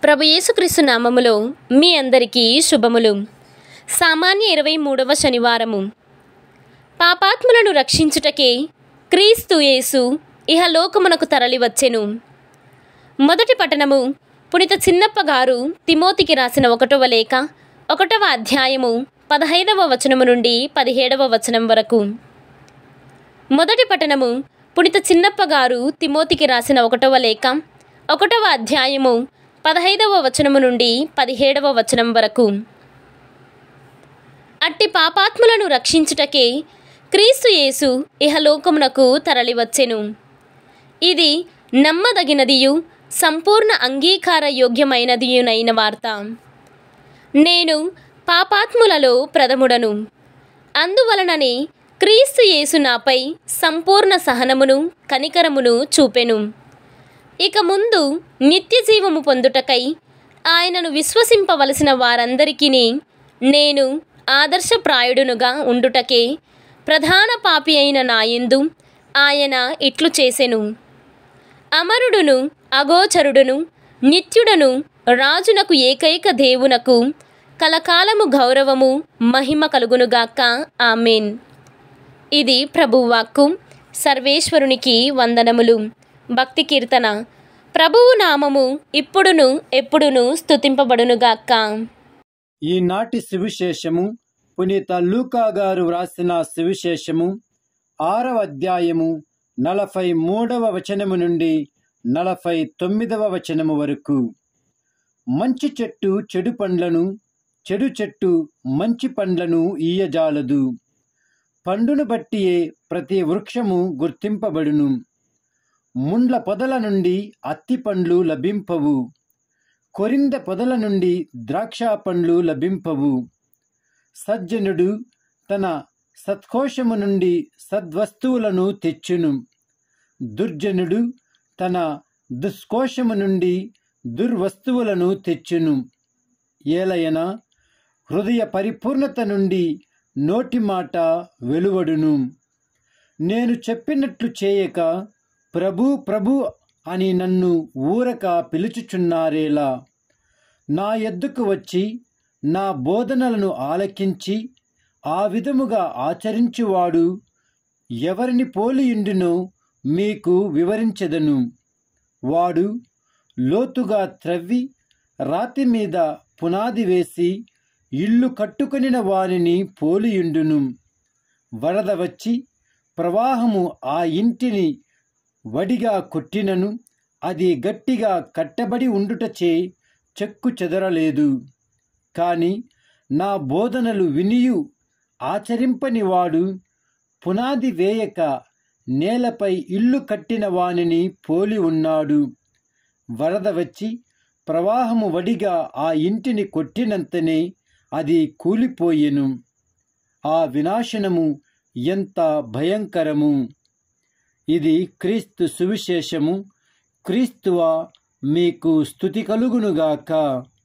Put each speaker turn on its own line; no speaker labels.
ప్రభు యేసుక్రీస్తు నామములో మీ అందరికీ శుభములు సామాన్య ఇరవై మూడవ శనివారము పాపాత్ములను రక్షించుటకే క్రీస్తు యేసు ఇహలోకమునకు తరలివచ్చెను మొదటి పట్టణము పునిత చిన్నప్ప గారు తిమోతికి రాసిన ఒకటవ లేఖ ఒకటవ అధ్యాయము పదహైదవ వచనము నుండి పదిహేడవ వచనం వరకు మొదటి పట్టణము పునిత చిన్నప్ప గారు తిమోతికి రాసిన ఒకటవ లేఖ ఒకటవ అధ్యాయము పదహైదవ వచనము నుండి పదిహేడవ వచనం వరకు అట్టి పాపాత్ములను రక్షించుటకే క్రీస్తు యేసు ఇహలోకమునకు తరలివచ్చెను ఇది నమ్మదగినదియు సంపూర్ణ అంగీకార యోగ్యమైనదియునైన వార్త నేను పాపాత్ములలో ప్రథముడను అందువలననే క్రీస్తు యేసు నాపై సంపూర్ణ సహనమును కనికరమును చూపెను ఇక ముందు నిత్య జీవము పొందుటకై ఆయనను విశ్వసింపవలసిన వారందరికీ నేను ఆదర్శప్రాయుడునుగా ఉండుటకే ప్రధాన పాపి అయిన నాయందు ఆయన ఇట్లు చేసెను అమరుడును అగోచరుడును నిత్యుడను రాజునకు ఏకైక దేవునకు కలకాలము గౌరవము మహిమ కలుగునుగాక ఆమెన్ ఇది ప్రభువాక్కు సర్వేశ్వరునికి వందనములు భక్తి కీర్తన ప్రభువు నామము ఇప్పుడును ఎప్పుడును స్తుతింపబడునుగాక
ఈనాటి సువిశేషము పునీత లూకా గారు వ్రాసిన సువిశేషము ఆరవ అధ్యాయము నలభై మూడవ వచనము నుండి నలభై తొమ్మిదవ వచనము వరకు మంచి చెట్టు చెడు పండ్లను చెడు చెట్టు మంచి పండ్లను ఈయజాలదు పండును బట్టియే ప్రతి వృక్షము గుర్తింపబడును ముండ్ల పొదల నుండి అత్తి పండ్లు లభింపవు కొరింద పొదల నుండి ద్రాక్ష పండ్లు లభింపవు సజ్జనుడు తన సత్కోశము నుండి సద్వస్తువులను తెచ్చును దుర్జనుడు తన దుష్కోశము నుండి దుర్వస్తువులను తెచ్చును ఏలయన హృదయ పరిపూర్ణత నుండి నోటి మాట వెలువడును నేను చెప్పినట్లు చేయక ప్రభు ప్రభు అని నన్ను ఊరక పిలుచుచున్నారేలా నా ఎద్దుకు వచ్చి నా బోధనలను ఆలకించి ఆ విధముగా ఆచరించువాడు ఎవరిని పోలియుండునో మీకు వివరించెదను వాడు లోతుగా త్రవ్వి రాతి మీద పునాది వేసి ఇల్లు కట్టుకొనిన వారిని పోలియుండును వరద వచ్చి ప్రవాహము ఆ ఇంటిని వడిగా కొట్టినను అది గట్టిగా కట్టబడి ఉండుటచే చెక్కు చెదరలేదు కాని నా బోధనలు వినియు ఆచరింపని వాడు పునాది వేయక నేలపై ఇల్లు కట్టిన వానిని పోలి ఉన్నాడు వరద వచ్చి ప్రవాహము వడిగా ఆ ఇంటిని కొట్టినంతనే అది కూలిపోయెను ఆ వినాశనము ఎంత భయంకరము ఇది క్రీస్తు సువిశేషము క్రీస్తువా మీకు స్థుతి కలుగునుగాక